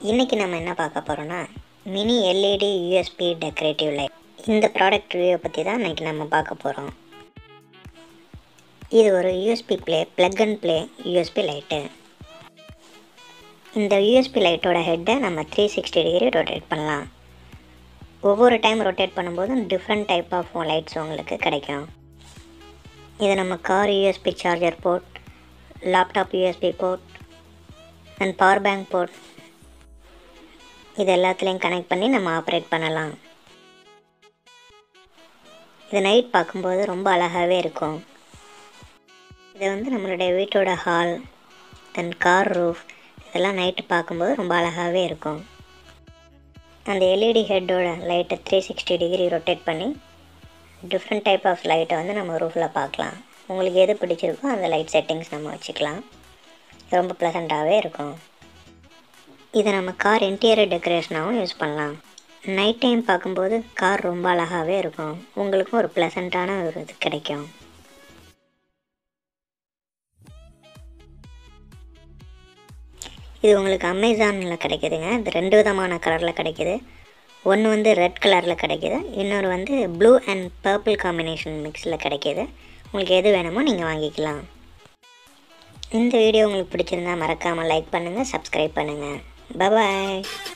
இன்றைக்கி நம்ம என்ன பார்க்க போகிறோன்னா mini LED USB decorative light இந்த ப்ராடக்ட் ரிவ்யூ பற்றி தான் இன்றைக்கி நம்ம பார்க்க போகிறோம் இது ஒரு USB play plug and play USB light இந்த யூஎஸ்பி லைட்டோட ஹெட்டை நம்ம த்ரீ சிக்ஸ்டி டிகிரி ரொட்டேட் பண்ணலாம் ஒவ்வொரு டைம் ரொட்டேட் பண்ணும்போதும் டிஃப்ரெண்ட் டைப் ஆஃப் லைட்ஸ் உங்களுக்கு கிடைக்கும் இது நம்ம car USB charger port laptop USB port and power bank port இது எல்லாத்துலேயும் கனெக்ட் பண்ணி நம்ம ஆப்ரேட் பண்ணலாம் இது நைட் பார்க்கும்போது ரொம்ப அழகாகவே இருக்கும் இது வந்து நம்மளுடைய வீட்டோட ஹால் தென் கார் ரூஃப் இதெல்லாம் நைட்டு பார்க்கும்போது ரொம்ப அழகாகவே இருக்கும் அந்த எல்இடி ஹெட்டோட லைட்டை த்ரீ சிக்ஸ்டி டிகிரி ரொட்டேட் பண்ணி டிஃப்ரெண்ட் டைப் ஆஃப் லைட்டை வந்து நம்ம ரூஃபில் பார்க்கலாம் உங்களுக்கு எது பிடிச்சிருக்கோ அந்த லைட் செட்டிங்ஸ் நம்ம வச்சுக்கலாம் ரொம்ப ப்ளசண்ட்டாகவே இருக்கும் இதை நம்ம கார் இன்டீரியர் டெக்கரேஷனாகவும் யூஸ் பண்ணலாம் நைட் டைம் பார்க்கும்போது கார் ரொம்ப அழகாகவே இருக்கும் உங்களுக்கும் ஒரு ப்ளசண்ட்டான ஒரு இது கிடைக்கும் இது உங்களுக்கு அமேசானில் கிடைக்குதுங்க இது ரெண்டு விதமான கலரில் கிடைக்குது ஒன்று வந்து ரெட் கலரில் கிடைக்கிது இன்னொரு வந்து ப்ளூ அண்ட் பர்பிள் காம்பினேஷன் மிக்ஸில் கிடைக்கிது உங்களுக்கு எது வேணுமோ நீங்கள் வாங்கிக்கலாம் இந்த வீடியோ உங்களுக்கு பிடிச்சிருந்தா மறக்காமல் லைக் பண்ணுங்கள் சப்ஸ்கிரைப் பண்ணுங்கள் பபாய்